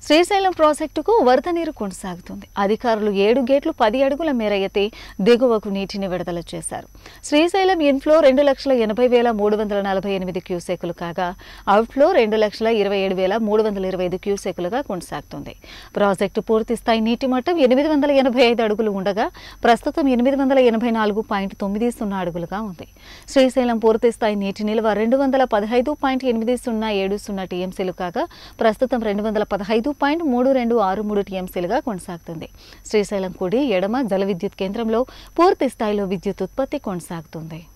శ్రీశైలం ప్రాజెక్టుకు వరద నీరు కొనసాగుతుంది అధికారులు ఏడు గేట్లు పది అడుగుల మేర ఎత్తి దిగువకు నీటిని విడుదల చేశారు శ్రీశైలం ఇన్ఫ్లో రెండు లక్షల ఎనభై వేల మూడు వందల నలభై ఎనిమిది క్యూసెకులు కాగా అవుట్ఫ్లో రెండు లక్షల ఇరవై ఏడు వేల మూడు వందల ఇరవై ఐదు క్యూసెకులుగా కొనసాగుతుంది ప్రాజెక్టు పూర్తి స్థాయి నీటి మట్టం ఎనిమిది వందల ఎనభై ఐదు అడుగులు ఉండగా ప్రస్తుతం ఎనిమిది వందల ఎనభై నాలుగు పాయింట్ తొమ్మిది సున్నా అడుగులుగా ఉంది శ్రీశైలం పూర్తి స్థాయి నీటి నిల్వ రెండు వందల పదహైదు పాయింట్ ఎనిమిది సున్నా ఏడు సున్నా టీఎంసీలు కాగా ప్రస్తుతం రెండు వందల పదహైదు పాయింట్ మూడు రెండు ఆరు మూడు టీఎంసీలుగా కొనసాగుతుంది శ్రీశైలం కుడి ఎడమ జల విద్యుత్ కేంద్రంలో పూర్తి స్థాయిలో విద్యుత్ ఉత్పత్తి కొనసాగుతుంది